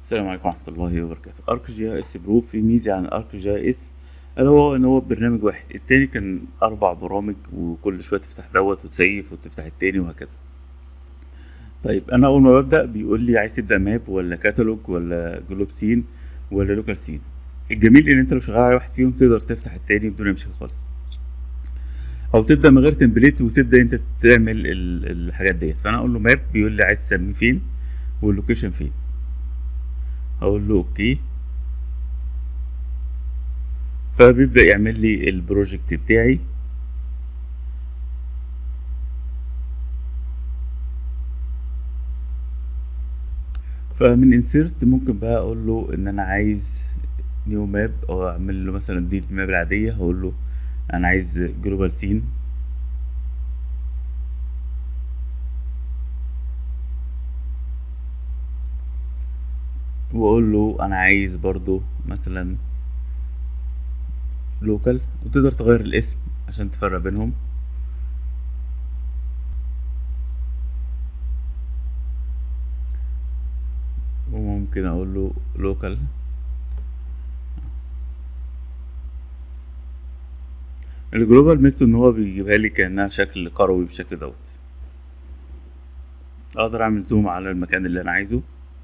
السلام عليكم ورحمة الله وبركاته ارك جي اس برو في ميزة عن ارك جي اس اللي هو ان هو برنامج واحد التاني كان اربع برامج وكل شوية تفتح دوت وتسيف وتفتح التاني وهكذا طيب انا اول ما ببدأ بيقول لي عايز تبدأ ماب ولا كاتالوج ولا جلوب سين ولا لوكال سين الجميل ان انت لو شغال على واحد فيهم تقدر تفتح التاني بدون مشاكل خالص او تبدا من غير تمبليت وتبدا انت تعمل ال- الحاجات ديت فانا اقول له ماب بيقول لي عايز تسميه فين واللوكيشن فين اقول له اوكي فبيبدا يعمل لي البروجكت بتاعي فمن انسيرت ممكن بقى اقول له ان انا عايز نيو ماب او اعمل له مثلا دي الماب العاديه هقول له انا عايز جلوبال سين واقول له انا عايز برضو مثلا لوكال وتقدر تغير الاسم عشان تفرق بينهم وممكن اقول له لوكال الجلوبال ميزته ان هو بيجيبها لي كانها شكل كروي بالشكل دوت اقدر اعمل زوم على المكان اللي انا عايزه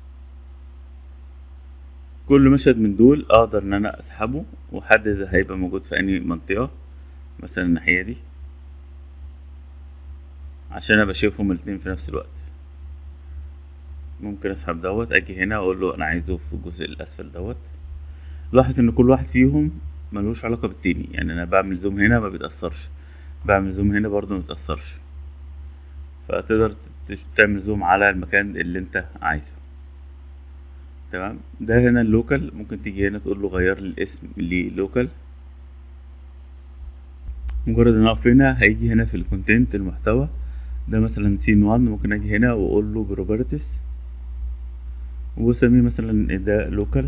كل مشهد من دول اقدر ان انا اسحبه واحدد هيبقى موجود في انهي منطقة مثلا الناحية دي عشان ابقى شايفهم الاتنين في نفس الوقت ممكن اسحب دوت اجي هنا اقول له انا عايزه في الجزء الاسفل دوت لاحظ ان كل واحد فيهم ملوش علاقة بالتاني يعني انا بعمل زوم هنا ما بيتأثرش بعمل زوم هنا برضو ما بيتأثرش فتقدر تش- تعمل زوم على المكان اللي انت عايزه تمام ده هنا اللوكال ممكن تيجي هنا تقول له غير لي الاسم للوكال مجرد ان اقف هنا هيجي هنا في الكونتنت المحتوى ده مثلا سين 1 ممكن اجي هنا واقول له بروبرتس واسميه مثلا ده لوكال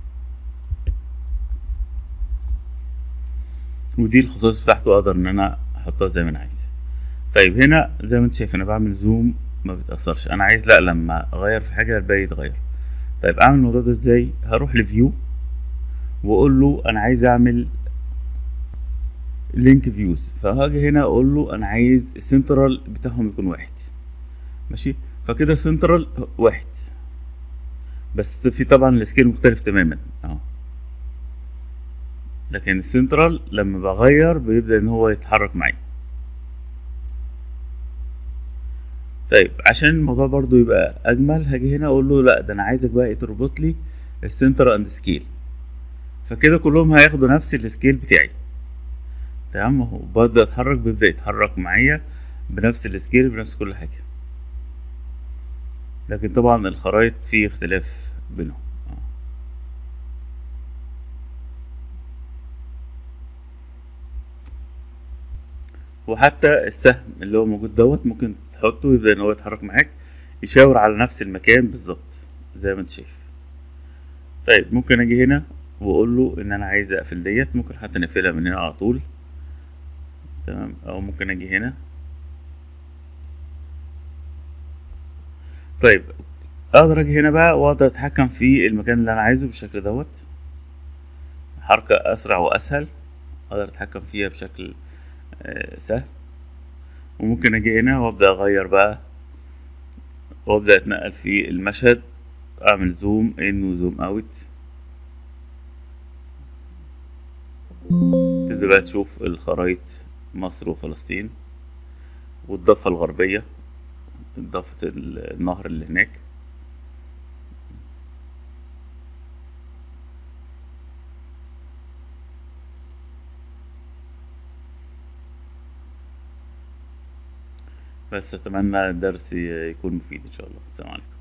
ودي الخصائص بتاعته اقدر ان انا احطها زي ما انا عايز طيب هنا زي ما انت شايف انا بعمل زوم ما بتأثرش انا عايز لا لما اغير في حاجة الباقي يتغير طيب اعمل الموضوع ده ازاي هروح لفيو واقول له انا عايز اعمل لينك فيوز فهاجي هنا اقول له انا عايز السنترال بتاعهم يكون واحد ماشي فكده سنترال واحد بس في طبعا السكيل مختلف تماما اه لكن السنترال لما بغير بيبدأ ان هو يتحرك معي طيب عشان الموضوع برضو يبقى اجمل هاجي هنا اقول له لا ده انا عايزك بقى إيه تربط لي السنتر اند سكيل فكده كلهم هياخدوا نفس السكيل بتاعي تمام اهو ببدأ اتحرك بيبدأ يتحرك معايا بنفس السكيل بنفس كل حاجة لكن طبعا الخرايط فيه اختلاف بينهم آه. وحتى السهم اللي هو موجود دوت ممكن تحطه يبدأ ان هو يتحرك معاك يشاور على نفس المكان بالظبط زي ما انت شايف طيب ممكن اجي هنا واقول له ان انا عايز اقفل ديت ممكن حتى نقفلها من هنا على طول تمام او ممكن اجي هنا طيب اقدر اجي هنا بقى واقدر اتحكم في المكان اللي انا عايزه بالشكل دوت حركة اسرع واسهل اقدر اتحكم فيها بشكل آه، سهل وممكن اجي هنا وابدا اغير بقى وابدا اتنقل في المشهد اعمل زوم ان وزوم اوت تبدا بقى تشوف الخرايط مصر وفلسطين والضفة الغربية ضفة النهر اللي هناك بس اتمنى الدرس يكون مفيد ان شاء الله السلام عليكم